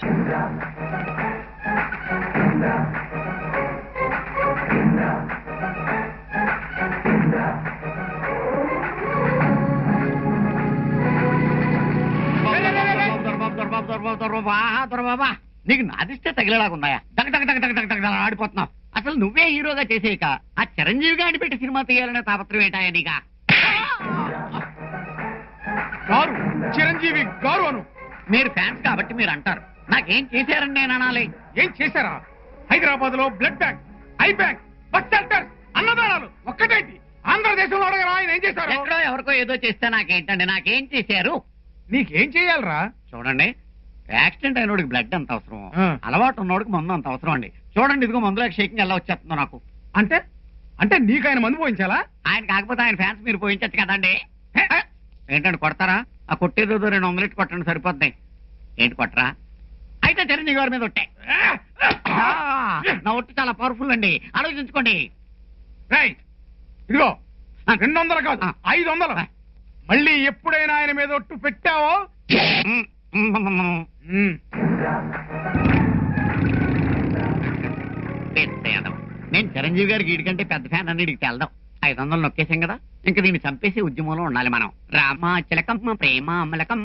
బాబా నీకు నాదిస్తే తగిలేలాగా ఉన్నాయా దగ దగ దగ దగ దగ దగ దగ ఆడిపోతున్నావు అసలు నువ్వే హీరోగా చేసేయక ఆ చిరంజీవి గారిని పెట్టి సినిమా తీయాలనే తాపత్రం ఏంటాయా నీగా గారు చిరంజీవి గారు అను మీరు ఫ్యాన్స్ కాబట్టి మీరు అంటారు నాకేం చేశారని నేను అనాలి ఏం చేశారా హైదరాబాద్ లో blood bank eye bank bus centre అన్నదానాలు ఒక్కటేంటి ఆంధ్రదేశంలో అడగరా ఆయన ఏం చేశారు ఎక్కడో ఎవరికో ఏదో చేస్తే నాకేంటండి నాకేం చేశారు నీకేం చెయ్యాలరా చూడండి యాక్సిడెంట్ అయినోడికి బ్లడ్ అంత అవసరం ఆ. అలవాటు ఉన్నోడికి మందు అంత అవసరం అండి చూడండి ఇదిగో మందులో షేకింగ్ ఎలా వచ్చేస్తుందో నాకు అంటే అంటే నీకు ఆయన మందు పోయించాలా ఆయన కాకపోతే ఆయన ఫ్యాన్స్ మీరు పోయించచ్చు కదండి హే, హే. ఏంటండి కొడతారా ఆ కొట్టేదో రెండు వందలెట్టి కొట్టండి సరిపోతుంది ఏంటి కొట్టరా అయితే చిరంజీవి గారి మీద ఒట్టే ఆ, నా ఒట్టు చాలా పవర్ఫుల్ అండి ఆలోచించుకోండి రేయ్ ఇదిగో రెండు వందలు కాదు ఆ. ఐదు వందలు మళ్ళీ ఎప్పుడైనా ఆయన మీద ఒట్టు పెట్టావో మ్, మ్, మ్, మ్. ఉమ్, పెద్ద యాదవ్. నేను చిరంజీవి గారికి వీడికంటే పెద్ద ఫ్యాన్ అని వీడికి తెలదాం ఐదు వందలు నొక్కేసాం కదా ఇంకా దీన్ని చంపేసి ఉద్యమంలో ఉండాలి మనం రామ చిలకమ్మ ప్రేమ మలకమ్మ